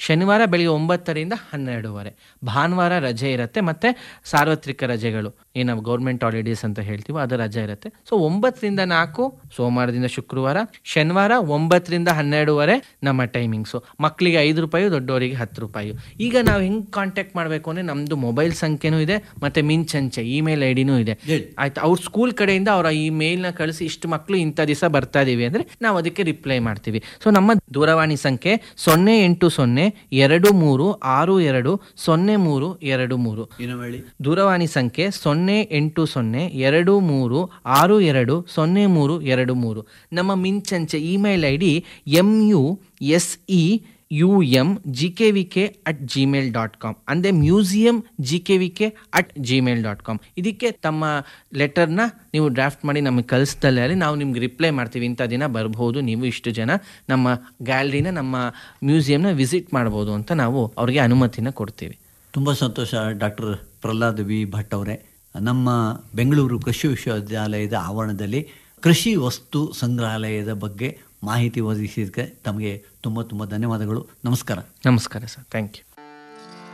ಶನಿವಾರ ಬೆಳಿಗ್ಗೆ ಒಂಬತ್ತರಿಂದ ಹನ್ನೆರಡೂವರೆ ಭಾನುವಾರ ರಜೆ ಇರುತ್ತೆ ಮತ್ತು ಸಾರ್ವತ್ರಿಕ ರಜೆಗಳು ಏನು ನಾವು ಗೌರ್ಮೆಂಟ್ ಹಾಲಿಡೇಸ್ ಅಂತ ಹೇಳ್ತೀವೋ ಅದು ರಜೆ ಇರುತ್ತೆ ಸೊ ಒಂಬತ್ತರಿಂದ ನಾಲ್ಕು ಸೋಮವಾರದಿಂದ ಶುಕ್ರವಾರ ಶನಿವಾರ ಒಂಬತ್ತರಿಂದ ಹನ್ನೆರಡೂವರೆ ನಮ್ಮ ಟೈಮಿಂಗ್ಸು ಮಕ್ಕಳಿಗೆ ಐದು ರೂಪಾಯಿ ದೊಡ್ಡವರಿಗೆ ಹತ್ತು ರೂಪಾಯಿ ಈಗ ನಾವು ಹೆಂಗೆ ಕಾಂಟ್ಯಾಕ್ಟ್ ಮಾಡಬೇಕು ಅಂದರೆ ನಮ್ಮದು ಮೊಬೈಲ್ ಸಂಖ್ಯೆನೂ ಇದೆ ಮತ್ತು ಮಿಂಚಂಚೆ ಇಮೇಲ್ ಐ ಡಿನೂ ಇದೆ ಹೇಳಿ. ಆಯ್ತು ಅವ್ರ ಸ್ಕೂಲ್ ಕಡೆಯಿಂದ ಅವರ ಈ ಮೇಲ್ನ ಕಳಿಸಿ ಇಷ್ಟು ಮಕ್ಕಳು ಇಂಥ ದಿವಸ ಬರ್ತಾ ಇದೀವಿ ಅಂದರೆ ನಾವು ಅದಕ್ಕೆ ರಿಪ್ಲೈ ಮಾಡ್ತೀವಿ ಸೊ ನಮ್ಮ ದೂರವಾಣಿ ಸಂಖ್ಯೆ ಸೊನ್ನೆ ಎಂಟು ಸೊನ್ನೆ ಎರಡು ಮೂರು ಆರು ಎರಡು ಸೊನ್ನೆ ಮೂರು ಎರಡು ಮೂರು ಇನ್ನೊಮ್ಮೆ ಹೇಳಿ ದೂರವಾಣಿ ಸಂಖ್ಯೆ ಸೊನ್ನೆ ಎಂಟು ಸೊನ್ನೆ ಎರಡು ಮೂರು ಆರು ಎರಡು ಸೊನ್ನೆ ಮೂರು ಎರಡು ಮೂರು ನಮ್ಮ ಮಿಂಚಂಚೆ email I D M U S E U M G K V K at Gmail dot com ಅಂದರೆ museum G K V K at Gmail dot com ಇದಕ್ಕೆ ತಮ್ಮ ಲೆಟರ್ನ ನೀವು ಡ್ರಾಫ್ಟ್ ಮಾಡಿ ನಮಗೆ ಕಳಿಸ್ದಲ್ಲೇ ನಾವು ನಿಮ್ಗೆ ರಿಪ್ಲೈ ಮಾಡ್ತೀವಿ ಇಂಥ ದಿನ ಬರ್ಬೋದು ನೀವು ಇಷ್ಟು ಜನ ನಮ್ಮ ಗ್ಯಾಲರಿನ ನಮ್ಮ ಮ್ಯೂಸಿಯಂನ ವಿಸಿಟ್ ಮಾಡ್ಬೋದು ಅಂತ ನಾವು ಅವ್ರಿಗೆ ಅನುಮತಿನ ಕೊಡ್ತೀವಿ ತುಂಬ ಸಂತೋಷ ಡಾಕ್ಟರ್ ಪ್ರಹ್ಲಾದ್ ವಿ ಭಟ್ ಅವರೇ ನಮ್ಮ ಬೆಂಗಳೂರು ಕೃಷಿ ವಿಶ್ವವಿದ್ಯಾಲಯದ ಆವರಣದಲ್ಲಿ ಕೃಷಿ ವಸ್ತು ಸಂಗ್ರಹಾಲಯದ ಬಗ್ಗೆ ಮಾಹಿತಿ ಒದಗಿಸಿದ್ದಕ್ಕೆ ತಮಗೆ ತುಂಬ ತುಂಬ ಧನ್ಯವಾದಗಳು ನಮಸ್ಕಾರ ನಮಸ್ಕಾರ ಸರ್ ಥ್ಯಾಂಕ್ ಯು